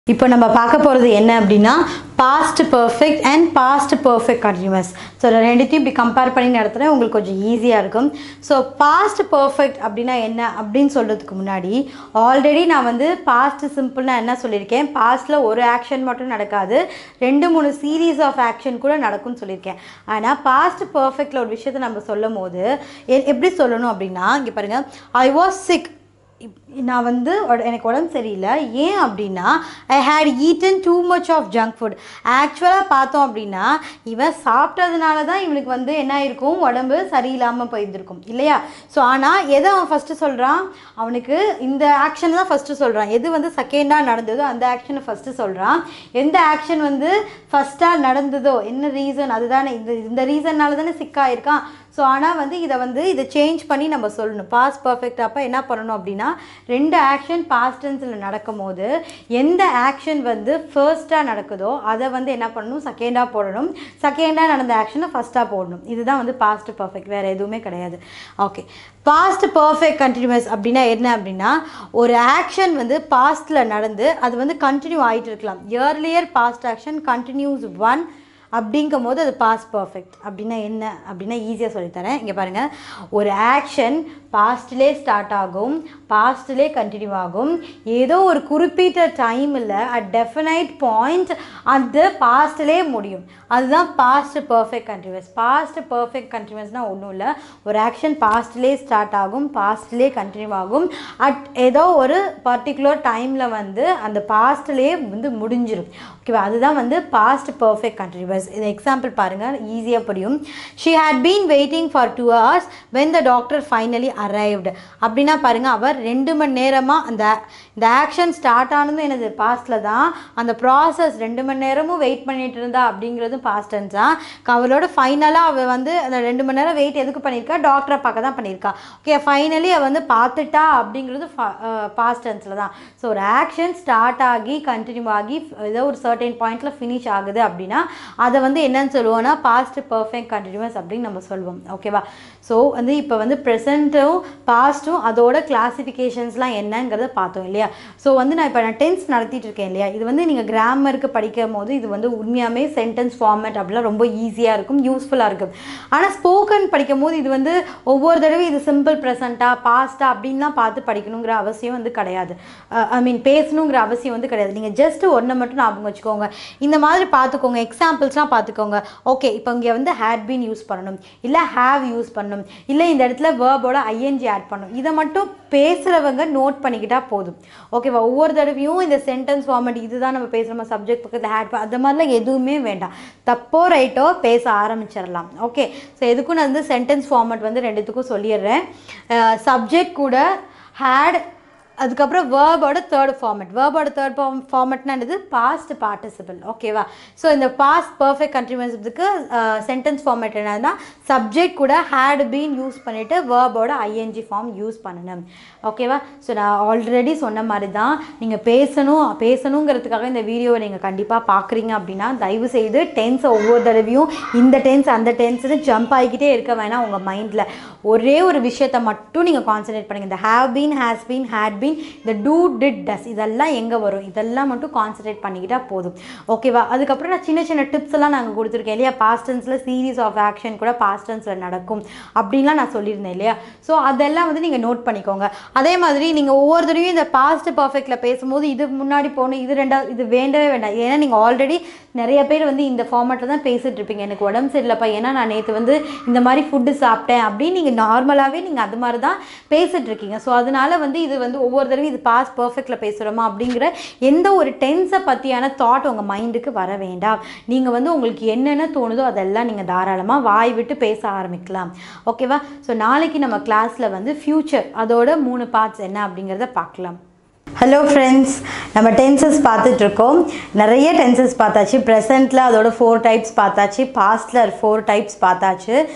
இப்போ நம்ம பார்க்க போகிறது என்ன அப்படின்னா past perfect and past perfect continuous so ரெண்டுத்தையும் இப்படி கம்பேர் பண்ணி நடத்துகிறேன் உங்களுக்கு கொஞ்சம் ஈஸியாக இருக்கும் ஸோ பாஸ்ட் பர்ஃபெக்ட் அப்படின்னா என்ன அப்படின்னு சொல்கிறதுக்கு முன்னாடி ஆல்ரெடி நான் வந்து பாஸ்ட் சிம்பிள்னா என்ன சொல்லியிருக்கேன் பாஸ்ட்டில் ஒரு ஆக்ஷன் மட்டும் நடக்காது ரெண்டு மூணு சீரீஸ் ஆஃப் ஆக்ஷன் கூட நடக்கும்னு சொல்லியிருக்கேன் ஆனால் பாஸ்ட் பர்ஃபெக்டில் ஒரு விஷயத்தை நம்ம சொல்லும் போது எ- எப்படி சொல்லணும் அப்படின்னா இங்கே பாருங்கள் ஐ வாஸ் சிக் இப்- நான் வந்து உட- எனக்கு உடம்பு சரியில்லை ஏன் அப்படின்னா I had eaten too much of junk food ஆக்சுவலாக பார்த்தோம் அப்படின்னா இவன் சாப்பிட்டதுனால தான் இவனுக்கு வந்து என்ன ஆயிருக்கும் உடம்பு சரியில்லாமல் போயிருந்திருக்கும் இல்லையா ஸோ ஆனால் எதை அவன் ஃபஸ்ட்டு சொல்கிறான் அவனுக்கு இந்த ஆக்ஷன் தான் ஃபஸ்ட்டு சொல்கிறான் எது வந்து செகண்டாக நடந்ததோ அந்த ஆக்ஷனை ஃபஸ்ட்டு சொல்கிறான் எந்த ஆக்ஷன் வந்து ஃபஸ்ட்டாக நடந்ததோ என்ன ரீசன் அதுதானே இந்த இந்த ரீசன்னால தானே சிக்காயிருக்கான் ஸோ ஆனால் வந்து இதை வந்து இதை சேஞ்ச் பண்ணி நம்ம சொல்லணும் பாஸ்ட் பர்ஃபெக்ட் அப்போ என்ன பண்ணணும் அப்படின்னா ரெண்டு ஆக்ஷன் பாஸ்ட் டென்ஸில் நடக்கும் போது எந்த ஆக்ஷன் வந்து ஃபர்ஸ்ட்டாக நடக்குதோ அதை வந்து என்ன பண்ணணும் செகண்டாக போடணும் செகண்டாக நடந்த ஆக்ஷனை ஃபஸ்ட்டாக போடணும் இதுதான் வந்து பாஸ்ட் பர்ஃபெக்ட் வேறு எதுவுமே கிடையாது ஓகே பாஸ்ட் பர்ஃபெக்ட் கண்டினியூஸ் அப்படின்னா என்ன அப்படின்னா ஒரு ஆக்ஷன் வந்து பாஸ்ட்டில் நடந்து அது வந்து கண்டினியூ ஆகிட்டு இருக்கலாம் earlier past action continues one அப்படிங்கும் போது அது பாஸ்ட் பர்ஃபெக்ட் அப்படின்னா என்ன அப்படின்னா ஈஸியாக சொல்லித்தரேன் இங்கே பாருங்கள் ஒரு ஆக்ஷன் பாஸ்ட்லே ஸ்டார்ட் ஆகும் பாஸ்ட்லே கண்டினியூ ஆகும் ஏதோ ஒரு குறிப்பிட்ட டைமில் அட் டெஃபினைட் பாயிண்ட் அந்த பாஸ்ட்லே முடியும் அதுதான் past perfect continuous past perfect கண்டினியூஸ்னால் ஒன்றும் இல்லை ஒரு ஆக்ஷன் பாஸ்ட்லே ஸ்டார்ட் ஆகும் பாஸ்ட்லே கண்டினியூ ஆகும் அட் ஏதோ ஒரு பர்டிகுலர் டைமில் வந்து அந்த பாஸ்ட்லேயே வந்து முடிஞ்சிடும் ஓகேவா அதுதான் வந்து பாஸ்ட் பர்ஃபெக்ட் கண்டினியூஸ் இது எக்ஸாம்பிள் பாருங்கள் ஈஸியாக புரியும் she had been waiting for two hours when the doctor finally arrived அப்படின்னா பாருங்கள் அவர் ரெண்டு மணி நேரமாக அந்த இந்த ஆக்ஷன் ஸ்டார்ட் ஆனதும் எனது பாஸ்ட்டில் தான் அந்த ப்ராசஸ் ரெண்டு மணி நேரமும் வெயிட் பண்ணிட்டு இருந்தா அப்படிங்கிறதும் பாஸ்ட் டென்ஸ் தான் அவளோட ஃபைனலாக அவள் வந்து அந்த ரெண்டு மணி நேரம் வெயிட் எதுக்கு பண்ணியிருக்கா டாக்டரை பார்க்க தான் பண்ணியிருக்கா ஓகே ஃபைனலி அவள் வந்து பார்த்துட்டா அப்படிங்கிறது பாஸ்ட் டென்ஸில் தான் ஸோ ஒரு ஆக்ஷன் ஸ்டார்ட் ஆகி கண்டினியூ ஆகி ஏதோ ஒரு சர்டைன் பாயிண்ட்டில் ஃபினிஷ் ஆகுது அப்படின்னா அதை வந்து என்னன்னு சொல்லுவோம்னா பாஸ்ட் பர்ஃபெக்ட் கண்டினியூஸ் அப்படின்னு நம்ம சொல்லுவோம் ஓகேவா ஸோ வந்து இப்போ வந்து ப்ரெசண்ட்டும் பாஸ்ட்டும் அதோட கிளாசிஃபிகேஷன்ஸ்லாம் என்னங்கிறத பார்த்தோம் இல்லையா ஸோ வந்து நான் இப்போ நான் டென்ஸ் நடத்திட்டு இருக்கேன் இல்லையா இது வந்து நீங்கள் கிராமருக்கு படிக்கும் போது இது வந்து உண்மையாமே சென்டென்ஸ் ஃபார்மேட் அப்படிலாம் ரொம்ப ஈஸியாக இருக்கும் யூஸ்ஃபுல்லாக இருக்கும் ஆனால் ஸ்போக்கன் படிக்கும் போது இது வந்து ஒவ்வொரு தடவை இது சிம்பிள் ப்ரெசண்ட்டாக பாஸ்ட்டாக அப்படின்லாம் பார்த்து படிக்கணுங்கிற அவசியம் வந்து கிடையாது ஐ மீன் பேசணுங்கிற அவசியம் வந்து கிடையாது நீங்கள் ஜஸ்ட் ஒன்றை மட்டும் ஞாபகம் வச்சுக்கோங்க இந்த மாதிரி பார்த்துக்கோங்க எக்ஸாம்பிள்ஸ்லாம் பார்த்துக்கோங்க ஓகே இப்போ இங்கே வந்து ஹேட் பீன் யூஸ் பண்ணணும் இல்லை ஹேவ் யூஸ் பண்ணணும் இல்லை இந்த இடத்துல வேர்போட ஐஎன்ஜி ஆட் பண்ணணும் இதை மட்டும் பேசுகிறவங்க நோட் பண்ணிக்கிட்டா போதும் ஓகேவா ஒவ்வொரு தடவையும் இந்த சென்டென்ஸ் ஃபார்மேட் இதுதான் நம்ம பேசுகிறோமா சப்ஜெக்ட் பக்கத்தில் ஹேட் அந்த மாதிரிலாம் எதுவுமே வேண்டாம் தப்போ ரைட்டோ பேச ஆரம்பிச்சிடலாம் ஓகே ஸோ எதுக்கும் நான் வந்து சென்டென்ஸ் ஃபார்மேட் வந்து ரெண்டுத்துக்கும் சொல்லிடுறேன் சப்ஜெக்ட் கூட ஹேட் அதுக்கப்புறம் வேர்போட தேர்ட் ஃபார்மேட் வேர்போட தேர்ட் ஃபார்மேட்னா என்னது பாஸ்ட் பார்ட்டிசிபிள் ஓகேவா ஸோ இந்த பாஸ்ட் பர்ஃபெக்ட் கண்டினியூஸுக்கு சென்டென்ஸ் ஃபார்மேட் என்னன்னா சப்ஜெக்ட் கூட ஹேட் பீன் யூஸ் பண்ணிவிட்டு வேர்போட ஐஎன்ஜி ஃபார்ம் யூஸ் பண்ணணும் ஓகேவா ஸோ நான் ஆல்ரெடி சொன்ன மாதிரி தான் நீங்கள் பேசணும் பேசணுங்கிறதுக்காக இந்த வீடியோவை நீங்கள் கண்டிப்பாக பார்க்குறீங்க அப்படின்னா தயவு செய்து டென்ஸை ஒவ்வொரு தடவையும் இந்த டென்ஸ் அந்த டென்ஸ்னு ஜம்ப் ஆகிக்கிட்டே இருக்க வேணாம் உங்கள் மைண்டில் ஒரே ஒரு விஷயத்தை மட்டும் நீங்கள் கான்சன்ட்ரேட் பண்ணுங்கள் இந்த have been has been had been இந்த டூ டிட் டஸ் இதெல்லாம் எங்கே வரும் இதெல்லாம் மட்டும் கான்சன்ட்ரேட் பண்ணிக்கிட்டால் போதும் ஓகேவா அதுக்கப்புறம் நான் சின்ன சின்ன டிப்ஸ் எல்லாம் நாங்கள் கொடுத்துருக்கேன் இல்லையா பாஸ்டன்ஸில் சீரீஸ் ஆஃப் ஆக்ஷன் கூட பாஸ்டன்ஸில் நடக்கும் அப்படின்லாம் நான் சொல்லியிருந்தேன் இல்லையா ஸோ அதெல்லாம் வந்து நீங்கள் நோட் பண்ணிக்கோங்க அதே மாதிரி நீங்கள் ஒவ்வொரு தடவையும் இந்த பாஸ்ட் பர்ஃபெக்டில் பேசும்போது இது முன்னாடி போகணும் இது ரெண்டாவது இது வேண்டவே வேண்டாம் ஏன்னா நீங்கள் ஆல்ரெடி நிறைய பேர் வந்து இந்த ஃபார்மேட்டில் தான் பேசிகிட்டு இருப்பீங்க எனக்கு உடம்பு சரியில்லைப்பா ஏன்னா நான் நேற்று வந்து இந்த மாதிரி ஃபுட்டு சாப்பிட்டேன் அப்படின்னு நீங்கள் நார்மலாகவே நீங்கள் அது மாதிரி தான் பேசிகிட்டு இருக்கீங்க ஸோ அதனால வந்து இது வந்து ஒவ்வொரு தடவையும் இது பாஸ் பர்ஃபெக்டில் பேசுகிறோமா அப்படிங்கிற எந்த ஒரு டென்ஸை பற்றியான தாட் உங்கள் மைண்டுக்கு வர வேண்டாம் நீங்கள் வந்து உங்களுக்கு என்னென்ன தோணுதோ அதெல்லாம் நீங்கள் தாராளமாக வாய் விட்டு பேச ஆரம்பிக்கலாம் ஓகேவா ஸோ நாளைக்கு நம்ம கிளாஸில் வந்து ஃப்யூச்சர் அதோட மூணு பார்ட்ஸ் என்ன அப்படிங்கிறத பார்க்கலாம் ஹலோ ஃப்ரெண்ட்ஸ் நம்ம டென்சஸ் பார்த்துட்ருக்கோம் நிறைய டென்சஸ் பார்த்தாச்சு ப்ரெசண்ட்டில் அதோட ஃபோர் டைப்ஸ் பார்த்தாச்சு பாஸ்டில் ஃபோர் டைப்ஸ் பார்த்தாச்சு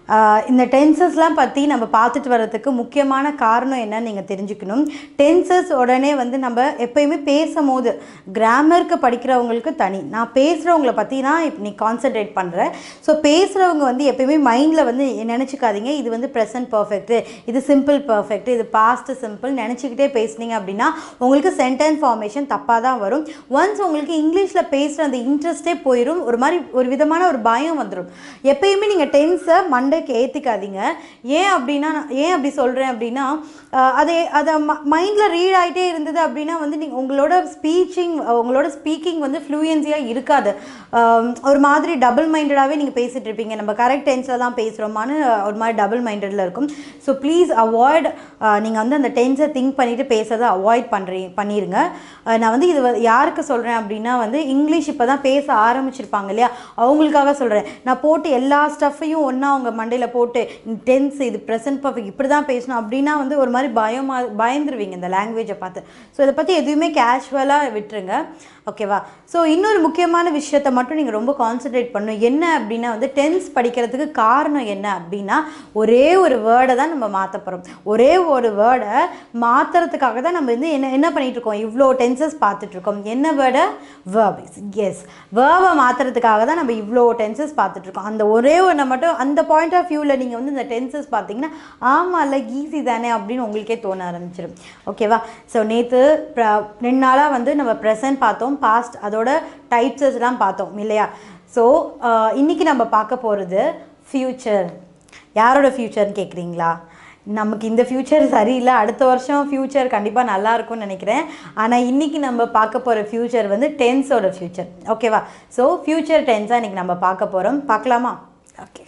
ஆஹ் இந்த டென்சஸ்லாம் பற்றி நம்ம பார்த்துட்டு வர்றதுக்கு முக்கியமான காரணம் என்னன்னு நீங்கள் தெரிஞ்சுக்கணும் டென்சஸ் உடனே வந்து நம்ம எப்பயுமே பேசும்போது கிராமருக்கு படிக்கிறவங்களுக்கு தனி நான் பேசுகிறவங்கள பற்றி தான் இப்போ நீ கான்சென்ட்ரேட் பண்ணுறேன் ஸோ பேசுகிறவங்க வந்து எப்பயுமே மைண்டில் வந்து நினச்சிக்காதீங்க இது வந்து ப்ரெசன்ட் பர்ஃபெக்ட்டு இது சிம்பிள் பர்ஃபெக்ட் இது பாஸ்ட் சிம்பிள் நினச்சிக்கிட்டே பேசுனீங்க அப்படின்னா உங்களுக்கு சென்டென்ஸ் ஃபார்மேஷன் தப்பாக தான் வரும் ஒன்ஸ் உங்களுக்கு இங்கிலீஷில் பேசுகிற அந்த இன்ட்ரெஸ்ட்டே போயிடும் ஒரு மாதிரி ஒரு விதமான ஒரு பயம் வந்துடும் எப்பயுமே நீங்கள் டென்ஸை மண்டைக்கு ஏற்றிக்காதீங்க ஏன் அப்படின்னா நான் ஏன் அப்படி சொல்கிறேன் அப்படின்னா ஆஹ் அதை அதை மைண்டில் ரீட் ஆகிட்டே இருந்தது அப்படின்னா வந்து நீங்கள் உங்களோட ஸ்பீச்சிங் உங்களோட ஸ்பீக்கிங் வந்து ஃப்ளூயன்சியாக இருக்காது ஆம், ஒரு மாதிரி டபுள் மைண்டடாகவே நீங்கள் பேசிகிட்டு இருப்பீங்க நம்ம கரெக்ட் டென்ஸில் தான் பேசுகிறோமான்னு ஒரு மாதிரி டபுள் மைண்டடில் இருக்கும் ஸோ ப்ளீஸ் அவாய்ட் நீங்கள் வந்து அந்த டென்ஸை திங்க் பண்ணிவிட்டு பேசுறதை அவாய்ட் பண்ணுறீ பண்ணிடுங்க ஆஹ் நான் வந்து இது வ- யாருக்கு சொல்கிறேன் அப்படின்னா வந்து இங்கிலீஷ் இப்போ தான் பேச ஆரம்பிச்சிருப்பாங்க இல்லையா அவங்களுக்காக சொல்கிறேன் நான் போட்டு எல்லா ஸ்டஃப்பையும் ஒன்றா அவங்க மண்டையில் போட்டு டென்ஸ் இது ப்ரெசன்ட் பர்ஃபெக்ட் இப்படி தான் பேசணும் அப்படின்னா வந்து ஒரு மாதிரி பயமா பயந்துருவீங்க இந்த லாங்குவேஜை பார்த்து ஸோ இதை பற்றி எதுவுமே கேஷுவலாக விட்டுருங்க ஓகேவா ஸோ இன்னொரு முக்கியமான விஷயத்தை மட்டும் நீங்கள் ரொம்ப கான்சென்ட்ரேட் பண்ணணும் என்ன அப்படின்னா வந்து டென்ஸ் படிக்கிறதுக்கு காரணம் என்ன அப்படின்னா ஒரே ஒரு வேர்டை தான் நம்ம மாற்ற போகிறோம் ஒரே ஒரு வேர்டை மாற்றுறதுக்காக தான் நம்ம வந்து என்ன என்ன பண்ணிட்டு இருக்கோம் இவ்வளோ டென்சஸ் பார்த்துட்டு இருக்கோம் என்ன வேர்டை வேர்ப் எஸ் வேர்பை மாற்றுறதுக்காக தான் நம்ம இவ்வளோ டென்சஸ் பார்த்துட்டு இருக்கோம் அந்த ஒரே ஒன்றை மட்டும் அந்த பாயிண்ட் ஆஃப் வியூவில் நீங்கள் வந்து இந்த டென்சஸ் பார்த்தீங்கன்னா ஆமாம் இல்லை ஈஸி தானே அப்படின்னு உங்களுக்கே தோண ஆரம்பிச்சிடும் ஓகேவா ஸோ நேற்று ரெண்டு நாளாக வந்து நம்ம ப்ரெசன்ட் பார்த்தோம் பாஸ்ட் அதோட டைப்ஸஸ்லாம் பார்த்தோம் இல்லையா ஸோ இன்னைக்கு நம்ம பார்க்க போகிறது ஃப்யூச்சர் யாரோட ஃப்யூச்சர்னு கேட்குறீங்களா நமக்கு இந்த ஃப்யூச்சர் சரியில்லை அடுத்த வருஷம் ஃப்யூச்சர் கண்டிப்பாக நல்லா இருக்கும்னு நினைக்கிறேன் ஆனால் இன்றைக்கி நம்ம பார்க்க போகிற ஃப்யூச்சர் வந்து டென்ஸோட ஃப்யூச்சர் ஓகேவா ஸோ ஃப்யூச்சர் டென்ஸாக இன்றைக்கி நம்ம பார்க்க போகிறோம் பார்க்கலாமா ஓகே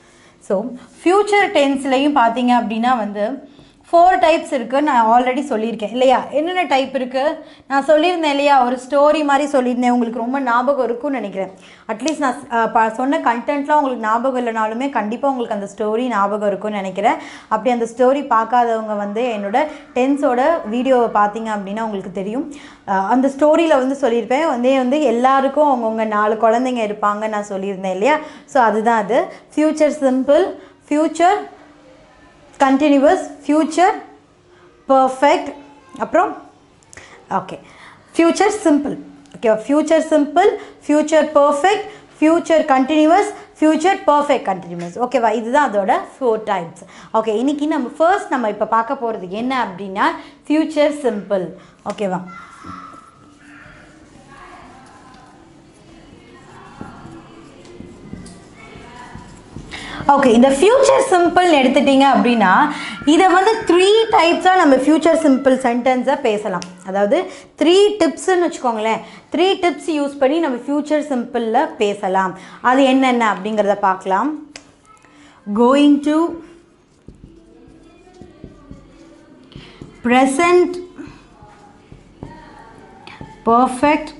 ஸோ ஃப்யூச்சர் டென்ஸ்லையும் பார்த்தீங்க அப்படின்னா வந்து ஃபோர் டைப்ஸ் இருக்குது நான் ஆல்ரெடி சொல்லியிருக்கேன் இல்லையா என்னென்ன டைப் இருக்குது நான் சொல்லியிருந்தேன் இல்லையா ஒரு ஸ்டோரி மாதிரி சொல்லியிருந்தேன் உங்களுக்கு ரொம்ப ஞாபகம் இருக்கும்னு நினைக்கிறேன் அட்லீஸ்ட் நான் அஹ், ப- சொன்ன கண்டென்ட்லாம் உங்களுக்கு ஞாபகம் இல்லைனாலுமே கண்டிப்பாக உங்களுக்கு அந்த ஸ்டோரி ஞாபகம் இருக்கும்னு நினைக்கிறேன் அப்படி அந்த ஸ்டோரி பார்க்காதவங்க வந்து என்னோட டென்ஸோட வீடியோவை பார்த்தீங்க அப்படின்னா உங்களுக்கு தெரியும் அஹ், அந்த ஸ்டோரியில் வந்து சொல்லியிருப்பேன் வந்து வந்து எல்லாருக்கும் அவங்கவுங்க நாலு குழந்தைங்க இருப்பாங்க நான் சொல்லியிருந்தேன் இல்லையா ஸோ அதுதான் அது future simple future continuous future perfect அப்புறம் okay future simple okay future simple future perfect future continuous future perfect continuous ஓகேவா இதுதான் அதோட ஃபோர் டைப்ஸ் ஓகே இன்னைக்கு நம்ம ஃபர்ஸ்ட் நம்ம இப்போ பார்க்க போகிறது என்ன அப்படின்னா ஃப்யூச்சர் சிம்பிள் ஓகேவா ஓகே இந்த ஃப்யூச்சர் சிம்பிள் எடுத்துட்டீங்க அப்படின்னா இதை வந்து த்ரீ டைப்ஸாக நம்ம ஃப்யூச்சர் சிம்பிள் சென்டென்ஸை பேசலாம் அதாவது த்ரீ டிப்ஸ்ன்னு வச்சுக்கோங்களேன் த்ரீ டிப்ஸ் யூஸ் பண்ணி நம்ம ஃப்யூச்சர் சிம்பிளில் பேசலாம் அது என்னென்ன அப்படிங்கிறத பார்க்கலாம் going to present perfect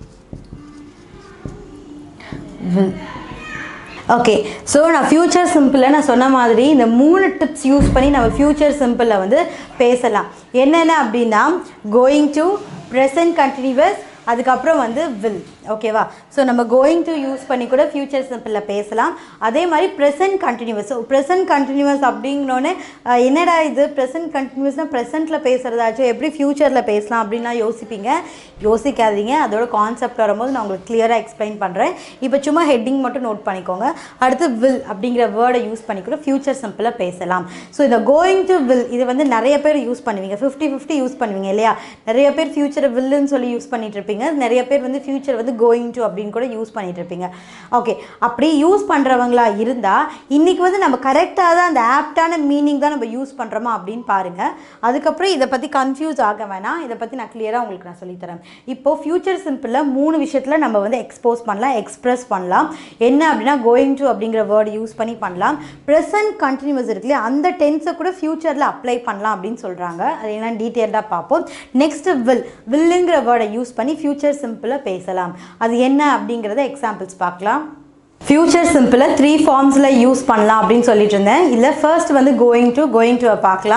will okay so நான் ஃப்யூச்சர் சிம்பிளில் நான் சொன்ன மாதிரி இந்த மூணு டிப்ஸ் யூஸ் பண்ணி நம்ம ஃப்யூச்சர் சிம்பிளில் வந்து பேசலாம் என்னென்ன அப்படின்னா கோயிங் டு ப்ரெசன்ட் கண்டினியூவஸ் அதுக்கப்புறம் வந்து வில் ஓகேவா ஸோ நம்ம கோயிங் டு யூஸ் பண்ணி கூட ஃப்யூச்சர் சிம்பிளில் பேசலாம் அதே மாதிரி present continuous so present continuous அப்படிங்கினோடனே அஹ், என்னடா இது ப்ரெசன்ட் கண்டினியூஸ்னால் ப்ரெசென்ட்டில் பேசுகிறதாச்சும் எப்படி ஃப்யூச்சரில் பேசலாம் அப்படின்லாம் யோசிப்பீங்க யோசிக்காதீங்க அதோட கான்செப்ட் வரும்போது நான் உங்களுக்கு கிளியராக எக்ஸ்பிளைன் பண்ணுறேன் இப்போ சும்மா ஹெட்டிங் மட்டும் நோட் பண்ணிக்கோங்க அடுத்து வில் அப்படிங்கிற வேர்டை யூஸ் பண்ணி கூட ஃப்யூச்சர் சிம்பிளில் பேசலாம் ஸோ இந்த கோயிங் டு வில் இது வந்து நிறைய பேர் யூஸ் பண்ணுவீங்க ஃபிஃப்டி ஃபிஃப்டி யூஸ் பண்ணுவீங்க இல்லையா நிறைய பேர் ஃப்யூச்சரை வில்லுன்னு சொல்லி யூஸ் பண்ணிட்டு இருப்பீங்க நிறைய பேர் வந்து ஃப்யூச்சர் வந்து கோயிங் டு அப்படின்னு கூட யூஸ் பண்ணிட்டு இருப்பீங்க ஓகே அப்படி யூஸ் பண்ணுறவங்களா இருந்தால் இன்றைக்கி வந்து நம்ம கரெக்டாக தான் அந்த ஆப்டான மீனிங் தான் நம்ம யூஸ் பண்ணுறோமா அப்படின்னு பாருங்கள் அதுக்கப்புறம் இதை பற்றி கன்ஃபியூஸ் ஆக வேணாம் இதை பற்றி நான் கிளியராக உங்களுக்கு நான் சொல்லித்தரேன் இப்போது ஃப்யூச்சர் சிம்பிளில் மூணு விஷயத்தில் நம்ம வந்து எக்ஸ்போஸ் பண்ணலாம் எக்ஸ்பிரஸ் பண்ணலாம் என்ன அப்படின்னா கோயிங் டு அப்படிங்கிற வேர்டு யூஸ் பண்ணி பண்ணலாம் ப்ரெசன்ட் கண்டினியூஸ் இருக்கு இல்லையா அந்த டென்ஸை கூட ஃப்யூச்சரில் அப்ளை பண்ணலாம் அப்படின்னு சொல்கிறாங்க அது என்ன டீட்டெயில்டாக பார்ப்போம் நெக்ஸ்ட் வில் வில்லுங்கிற வேர்டை யூஸ் பண்ணி ஃப்யூச்சர் சிம்பிளில் பேசலாம் அது என்ன அப்படிங்கிறத எக்ஸாம்பிள்ஸ் பார்க்கலாம் ஃப்யூச்சர் சிம்பிளை த்ரீ ஃபார்ம்ஸில் யூஸ் பண்ணலாம் அப்படின்னு சொல்லிட்டு இருந்தேன் இல்லை ஃபர்ஸ்ட் வந்து கோயிங் டு கோயிங் டு பார்க்கலாம்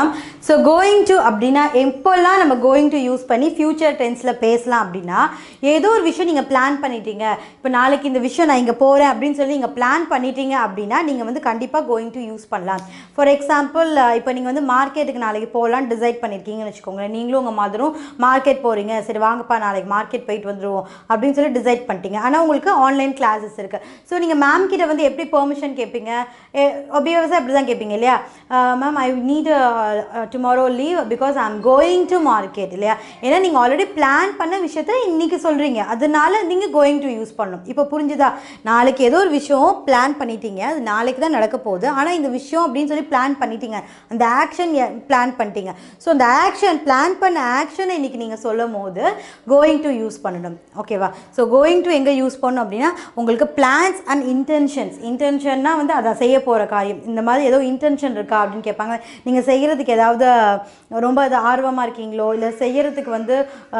ஸோ கோயிங் டு அப்படின்னா எப்போல்லாம் நம்ம கோயிங் டு யூஸ் பண்ணி ஃப்யூச்சர் டென்ஸில் பேசலாம் அப்படின்னா ஏதோ ஒரு விஷயம் நீங்கள் பிளான் பண்ணிட்டீங்க இப்போ நாளைக்கு இந்த விஷயம் நான் இங்கே போகிறேன் அப்படின்னு சொல்லி நீங்கள் பிளான் பண்ணிட்டீங்க அப்படின்னா நீங்கள் வந்து கண்டிப்பாக கோயிங் டு யூஸ் பண்ணலாம் ஃபார் எக்ஸாம்பிள் இப்போ நீங்கள் வந்து மார்க்கெட்டுக்கு நாளைக்கு போகலான்னு டிசைட் பண்ணியிருக்கீங்கன்னு வச்சுக்கோங்களேன் நீங்களும் உங்கள் மாதிரும் மார்க்கெட் போகிறீங்க சரி வாங்கப்பா நாளைக்கு மார்க்கெட் போயிட்டு வந்துடுவோம் அப்படின்னு சொல்லி டிசைட் பண்ணிட்டீங்க ஆனால் உங்களுக்கு ஆன்லைன் கிளாஸஸ் இருக்குது ஸோ நீங்கள் மேம் கிட்ட வந்து எப்படி பெர்மிஷன் கேட்பீங்க ஒபியவஸாக அப்படி தான் கேட்பீங்க இல்லையா ma'am I need tomorrow leave because I am going to market இல்லையா ஏன்னா நீங்கள் ஆல்ரெடி பிளான் பண்ண விஷயத்த இன்னைக்கு சொல்கிறீங்க அதனால நீங்கள் கோயிங் டு யூஸ் பண்ணணும் இப்போ புரிஞ்சுதா நாளைக்கு ஏதோ ஒரு விஷயம் பிளான் பண்ணிட்டீங்க அது நாளைக்கு தான் நடக்க போகுது ஆனால் இந்த விஷயம் அப்படின்னு சொல்லி பிளான் பண்ணிட்டீங்க அந்த ஆக்ஷன் பிளான் பண்ணிட்டீங்க ஸோ அந்த ஆக்ஷன் பிளான் பண்ண ஆக்ஷனை இன்னைக்கு நீங்கள் சொல்லும் போது கோயிங் டு யூஸ் பண்ணணும் ஓகேவா ஸோ கோயிங் டு எங்கே யூஸ் பண்ணணும் அப்படின்னா உங்களுக்கு பிளான்ஸ் அண்ட் இன்டென்ஷன்ஸ் இன்டென்ஷன்னா வந்து அதை செய்ய போகிற காரியம் இந்த மாதிரி ஏதோ இன்டென்ஷன் இருக்கா அப்படின்னு கேட்பாங்க நீங்கள் செய்கிறதுக்கு ஏதாவது ரொம்ப அது ஆர்வமாக இருக்கீங்களோ இல்லை செய்கிறதுக்கு வந்து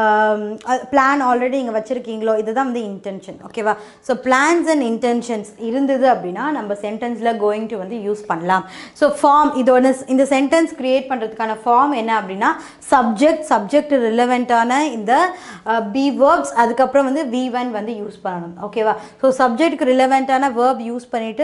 பிளான் ஆல்ரெடி நீங்கள் வச்சுருக்கீங்களோ இதுதான் வந்து இன்டென்ஷன் ஓகேவா ஸோ பிளான்ஸ் அண்ட் இன்டென்ஷன்ஸ் இருந்தது அப்படின்னா நம்ம சென்டென்ஸில் கோயிங் டு வந்து யூஸ் பண்ணலாம் ஸோ ஃபார்ம் இதோட இந்த சென்டென்ஸ் க்ரியேட் பண்ணுறதுக்கான ஃபார்ம் என்ன அப்படின்னா சப்ஜெக்ட் சப்ஜெக்ட் ரிலவெண்ட்டான இந்த பி வேர்ப்ஸ் அதுக்கப்புறம் வந்து வி ஒன் வந்து யூஸ் பண்ணணும் ஓகேவா ஸோ சப்ஜெக்ட்டுக்கு ரிலவெண்ட்டான வேர்ப் யூஸ் பண்ணிவிட்டு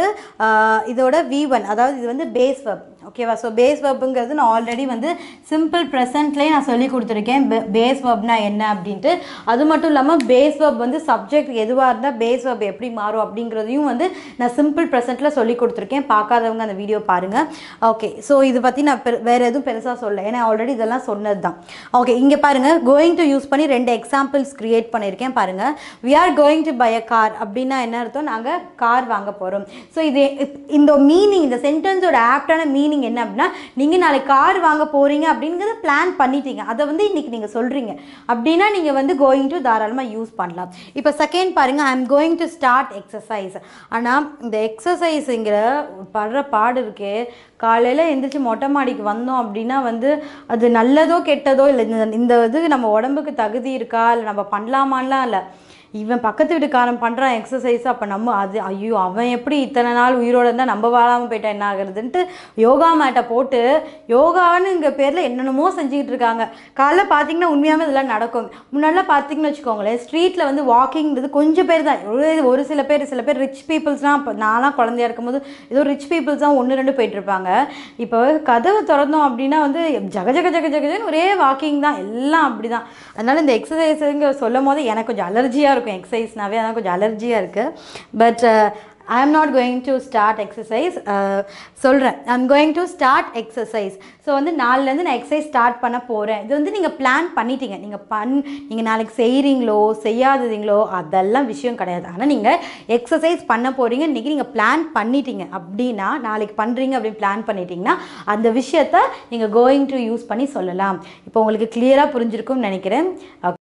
இதோட வி ஒன் அதாவது இது வந்து பேஸ் வேர்ப் ஓகேவா ஸோ பேஸ் வேர்புங்கிறது நான் ஆல்ரெடி வந்து சிம்பிள் ப்ரெசன்ட்லேயே நான் சொல்லி கொடுத்துருக்கேன் பேஸ் வேர்ப்னா என்ன அப்படின்ட்டு அது மட்டும் இல்லாமல் பேஸ் வேர்ப் வந்து சப்ஜெக்ட் எதுவாக இருந்தால் பேஸ் வேர்ப் எப்படி மாறும் அப்படிங்கிறதையும் வந்து நான் சிம்பிள் ப்ரெசென்ட்டில் சொல்லி கொடுத்துருக்கேன் பார்க்காதவங்க அந்த வீடியோ பாருங்கள் ஓகே ஸோ இது பற்றி நான் பெரு வேறு எதுவும் பெருசாக சொல்ல ஏன்னா ஆல்ரெடி இதெல்லாம் சொன்னது தான் ஓகே இங்கே பாருங்கள் கோயிங் டு யூஸ் பண்ணி ரெண்டு எக்ஸாம்பிள்ஸ் க்ரியேட் பண்ணியிருக்கேன் பாருங்கள் we are going to buy a car அப்படின்னா என்ன அர்த்தம் நாங்கள் கார் வாங்க போகிறோம் ஸோ இது இந்த மீனிங் இந்த சென்டென்ஸோட ஆப்டான மீனிங் என்ன அப்படின்னா நீங்கள் நாளைக்கு கார் வாங்க போகிறீங்க அப்படிங்கிறத பிளான் பண்ணிட்டீங்க அதை வந்து இன்றைக்கி நீங்கள் சொல்கிறீங்க அப்படின்னா நீங்கள் வந்து கோயிங் டு தாராளமாக யூஸ் பண்ணலாம் இப்போ செகண்ட் பாருங்கள் I am going to start exercise ஆனால் இந்த எக்ஸசைஸுங்கிற படுற பாடு இருக்கே காலையில் எந்திரிச்சு மொட்டை மாடிக்கு வந்தோம் அப்படின்னா வந்து அது நல்லதோ கெட்டதோ இல்லை இந்த இந்த இது நம்ம உடம்புக்கு தகுதி இருக்கா இல்லை நம்ம பண்ணலாமான்லாம் இல்லை இவன் பக்கத்து வீட்டுக்காரன் பண்ணுறான் எக்ஸசைஸ் அப்போ நம்ம அது ஐயோ அவன் எப்படி இத்தனை நாள் உயிரோடு இருந்தால் நம்ம வாழாமல் போயிட்டா என்ன ஆகுறதுன்ட்டு யோகா மேட்டை போட்டு யோகான்னு இங்கே பேரில் என்னென்னமோ செஞ்சுக்கிட்டு இருக்காங்க காலைல பார்த்தீங்கன்னா உண்மையாகவே இதெல்லாம் நடக்கும் முன்னாடிலாம் பார்த்தீங்கன்னு வச்சுக்கோங்களேன் ஸ்ட்ரீட்டில் வந்து வாக்கிங்கிறது கொஞ்சம் பேர் தான் ஒரு ஒரு சில பேர் சில பேர் ரிச் பீப்புள்ஸ்லாம் இப்போ நான்லாம் குழந்தையா இருக்கும்போது ஏதோ ரிச் பீப்புள்ஸ் தான் ஒன்று ரெண்டு போயிட்டு இருப்பாங்க இப்போ கதவு திறந்தோம் அப்படின்னா வந்து ஜக ஜக ஜக ஜகஜன்னு ஒரே வாக்கிங் தான் எல்லாம் அப்படி தான் அதனால் இந்த எக்ஸசைஸுங்க சொல்லும் போது எனக்கு கொஞ்சம் அலர்ஜியாக இருக்கும் எக்ஸசைஸ்னாவே அதான் கொஞ்சம் அலர்ஜியாக இருக்குது but I am not going to start exercise சொல்கிறேன் I am going to start exercise so வந்து நாலுலேருந்து நான் எக்ஸசைஸ் ஸ்டார்ட் பண்ண போகிறேன் இது வந்து நீங்கள் பிளான் பண்ணிட்டீங்க நீங்கள் பண் நீங்கள் நாளைக்கு செய்கிறீங்களோ செய்யாததுங்களோ அதெல்லாம் விஷயம் கிடையாது ஆனால் நீங்கள் எக்ஸசைஸ் பண்ண போகிறீங்க இன்றைக்கி நீங்கள் பிளான் பண்ணிட்டீங்க அப்படின்னா நாளைக்கு பண்ணுறீங்க அப்படின்னு பிளான் பண்ணிட்டீங்கன்னா அந்த விஷயத்த நீங்கள் கோயிங் டு யூஸ் பண்ணி சொல்லலாம் இப்போ உங்களுக்கு கிளியராக புரிஞ்சிருக்கும்னு நினைக்கிறேன்